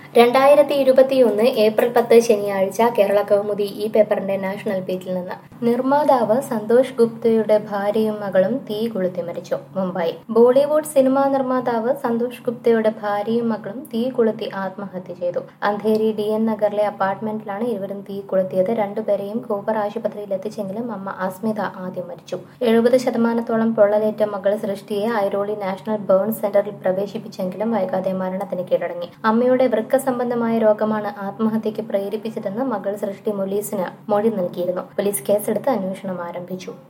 രണ്ടായിരത്തി ഇരുപത്തിയൊന്ന് ഏപ്രിൽ പത്ത് ശനിയാഴ്ച കേരള കൗമുദി ഈ പേപ്പറിന്റെ നാഷണൽ പേജിൽ നിന്ന് നിർമ്മാതാവ് സന്തോഷ് ഗുപ്തയുടെ ഭാര്യയും മകളും തീ കൊളുത്തി മരിച്ചു മുംബൈ ബോളിവുഡ് സിനിമാ നിർമ്മാതാവ് സന്തോഷ് ഗുപ്തയുടെ ഭാര്യയും മകളും തീ കൊളുത്തി ആത്മഹത്യ ചെയ്തു അന്ധേരി ഡി എൻ നഗറിലെ അപ്പാർട്ട്മെന്റിലാണ് ഇരുവരും തീ കൊളുത്തിയത് രണ്ടുപേരെയും കൂപ്പർ ആശുപത്രിയിൽ എത്തിച്ചെങ്കിലും അമ്മ അസ്മിത ആദ്യം മരിച്ചു എഴുപത് ശതമാനത്തോളം പൊള്ളലേറ്റ മകൾ സൃഷ്ടിയെ ഐറോളി നാഷണൽ ബേൺ സെന്ററിൽ പ്രവേശിപ്പിച്ചെങ്കിലും വൈകാതെ മരണത്തിന് കീഴടങ്ങി അമ്മയുടെ വൃക്ക സംബന്ധമായ രോഗമാണ് ആത്മഹത്യക്ക് പ്രേരിപ്പിച്ചതെന്ന് മകൾ സൃഷ്ടി പോലീസിന് മൊഴി നൽകിയിരുന്നു പോലീസ് കേസെടുത്ത് അന്വേഷണം ആരംഭിച്ചു